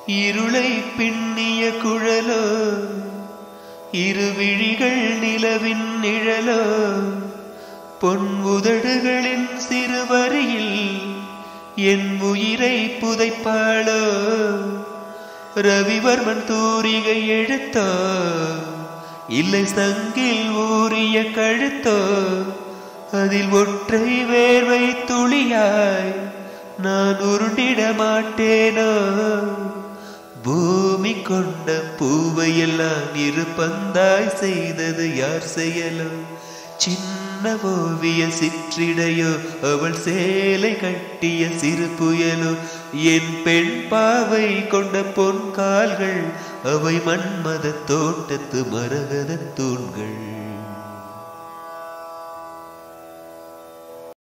இருளை பின்னிய குழலோ இருவிழிகள் நிலவின் நிழலோ பொன் உதடுகளின் சிறுவரியில் என் உயிரை புதைப்பாளோ ரவிவர்மன் தூரிகை எழுத்தோ இல்லை சங்கில் ஊறிய கழுத்தோ அதில் ஒற்றை வேர்வை துளியாய் நான் உருண்டிட மாட்டேனோ பூமி கொண்ட பூவையெல்லாம் இரு பந்தாய் செய்தது யார் செயலோ சின்ன ஓவிய சிற்றிடையோ அவள் சேலை கட்டிய சிறு புயலோ என் பெண் பாவை கொண்ட பொன் கால்கள் அவை மன்மத தோட்டத்து மரகத தூண்கள்